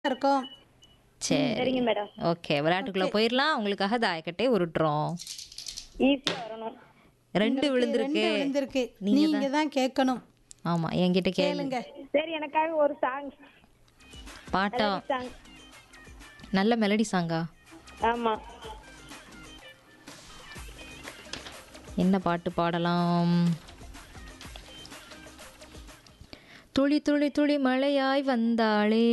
இருக்கும் சரி சரிங்க மேடம் ஓகே விளையாட்டுக்குள்ள போயிடலாம் உங்களுக்காக தாயக்கட்டை உருட்டுறோம் ஈஸியா வரணும் ரெண்டு விழுந்திருக்கு ரெண்டு விழுந்திருக்கு நீங்க நீங்க தான் கேட்கணும் ஆமா என்கிட்ட கேளு கேளுங்க சரி எனக்காக ஒரு சாங் பாட்டா சாங் நல்ல மெலடி சாங்கா ஆமா என்ன பாட்டு பாடலாம் துளி துளி துளி மழையாய் வந்தாளே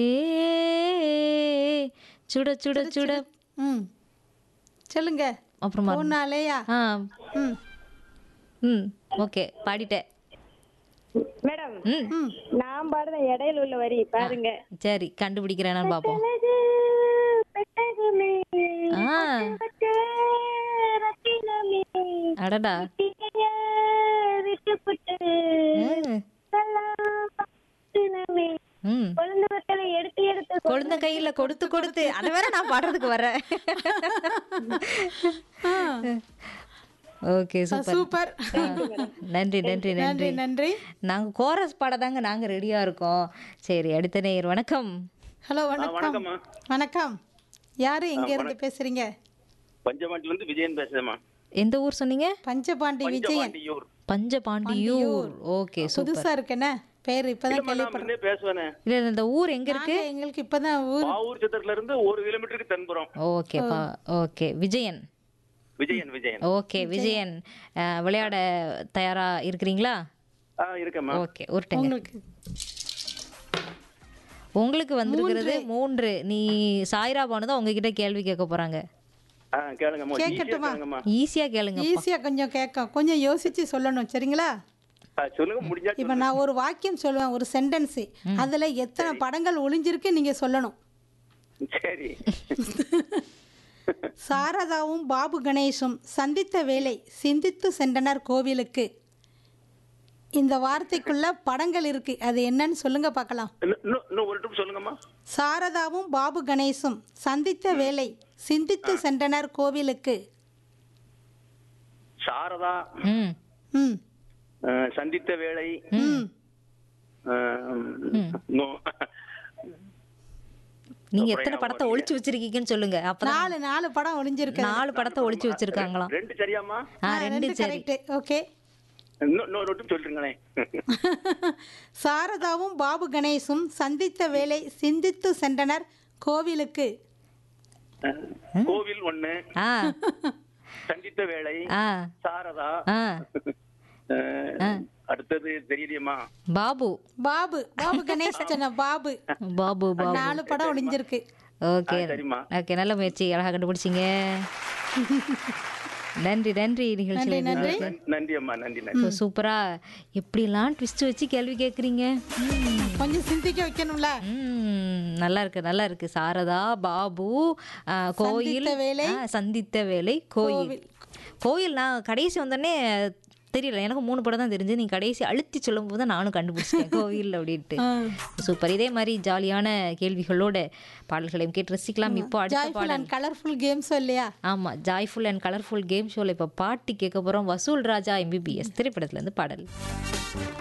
சுட சுட சுட ம் சொல்லுங்க அப்புறமா பொண்ணாலேயா ஆ ம் ம் ஓகே பாடிட்டேன் மேடம் ம் ம் நான் பாடுற இடையில உள்ள வரி பாருங்க சரி கண்டுபிடிக்கிறேன்னு பார்ப்போம் அழகு பெட்டகமே, ஆ பச்ச ரத்தினமே, அடடா தீய விட்டுப்புட்டு, ம், சலாம் பத்தினமே. ம் குழந்தை மக்களை எடுத்து எடுத்து கொழுந்த கையில கொடுத்து கொடுத்து அதை வேற நான் பாடுறதுக்கு வரேன் ஓகே சூப்பர் சூப்பர் நன்றி நன்றி நன்றி நன்றி நன்றி நாங்க கோரஸ் பாடதாங்க நாங்க ரெடியா இருக்கோம் சரி அடுத்த நேயர் வணக்கம் ஹலோ வணக்கம் வணக்கம் யாரு எங்க இருந்து பேசுறீங்க பஞ்சமாட்டில இருந்து விஜயன் பேசுறேம்மா எந்த ஊர் சொன்னீங்க பஞ்சபாண்டி விஜயன் பஞ்சமாட்டியூர் பஞ்சபாண்டியூர் ஓகே சூப்பர் புதுசா இருக்குண்ணே பேர் இப்பதான் இல்லம்மா, நான் முன்னே பேசுவேனே இல்ல இல்ல, இந்த ஊர் எங்க இருக்கு நாங்க எங்களுக்கு இப்பதான் ஊர் பாவூர் சித்திரத்துல இருந்து ஒரு கிலோமீட்டருக்கு தென்புறம் ஓகேப்பா ஓகே விஜயன் விஜயன் விஜயன் ஓகே விஜயன் அஹ், விளையாட தயாரா இருக்கிறீங்களா ஆ இருக்கேம்மா ஓகே உருட்டுங்க உங்களுக்கு உங்களுக்கு வந்திருக்கிறது மூன்று நீ சாய்ரா பானு தான் உங்ககிட்ட கேள்வி கேட்க போறாங்க ஆ கேளுங்கம்மா ஈஸியா கேட்கட்டுமா? கேளுங்கம்மா ஈஸியா கேளுங்க ஈஸியா கொஞ்சம் கேட்கும் கொஞ்சம் யோசிச்சு சொல்லணும் சரிங்களா ஆ, சொல்லுங்க முடிஞ்சா இப்ப நான் ஒரு வாக்கியம் சொல்லுவேன் ஒரு சென்டென்ஸ் அதுல எத்தனை படங்கள் ஒளிஞ்சிருக்கு நீங்க சொல்லணும் சரி சாரதாவும் பாபு கணேஷும் சந்தித்த வேளை சிந்தித்து சென்றனர் கோவிலுக்கு இந்த வார்த்தைக்குள்ள படங்கள் இருக்கு அது என்னன்னு சொல்லுங்க பார்க்கலாம் இன்னும் இன்னும் இன்னும் ஒரு ட்ரிப் சொல்லுங்கம்மா சாரதாவும் பாபு கணேஷும் சந்தித்த வேளை சிந்தித்து சென்றனர் கோவிலுக்கு சாரதா ம் ம் ஆ, சந்தித்த வேளை ம் ஆ, நோ- நீங்க எத்தனை படத்தை ஒளிச்சு வச்சிருக்கீங்கன்னு சொல்லுங்க அப்பதான் நாலு நாலு படம் ஒளிஞ்சிருக்கு நாலு படத்தை ஒளிச்சு வச்சிருக்காங்களாம் ரெண்டு சரியாம்மா ஆ ரெண்டு சரி கரெக்ட் ஓகே இன்னும் இன்னொரு ட்ரிப் சொல்றீங்களேன் சாரதாவும் பாபு கணேஷும் சந்தித்த வேளை சிந்தித்து சென்றனர் கோவிலுக்கு கோவில் ஒண்ணு ஆ சந்தித்த வேளை ஆ சாரதா ஆ ஆ, அடுத்தது தெரியலையம்மா பாபு பாபு பாபு கணேஷ் சொன்ன பாபு பாபு பாபு நாலு படம் ஒளிஞ்சிருக்கு ஓகே ஆ, சரிம்மா. ஓகே நல்ல முயற்சி அழகா கண்டுபிடிச்சிங்க நன்றி நன்றி நிகழ்ச்சியில் நன்றி நன்- நன்றி அம்மா நன்றி நன்றி சூப்பரா எப்படிலாம் ட்விஸ்ட் வச்சு கேள்வி கேட்குறீங்க கொஞ்சம் சிந்திக்க வைக்கணும்ல ம், நல்லா இருக்கு நல்லா இருக்கு சாரதா பாபு ஆ, கோயில் சந்தித்த வேளை. ஆ, சந்தித்த வேலை கோயில் கோயில் நான் கடைசி வந்தோடனே தெரியல எனக்கு மூணு படம் தான் தெரிஞ்சு நீ கடைசி அழுத்தி சொல்லும் போது தான் நானும் கண்டுபிடிச்சிட்டேன் கோயில் அப்படின்ட்டு சூப்பர் இதே மாதிரி ஜாலியான கேள்விகளோட பாடல்களையும் கேட்டு ரசிக்கலாம் இப்போ அடுத்த ஜாய்ஃபுல் பாடல் அண்ட் கலர்ஃபுல் கேம்ஸ் இல்லையா ஆமா ஜாய்ஃபுல் அண்ட் கலர்ஃபுல் கேம் ஷோல இப்போ பாட்டு கேட்க போறோம் வசூல் ராஜா எம்பிபிஎஸ் திரைப்படத்துல இருந்து பாடல்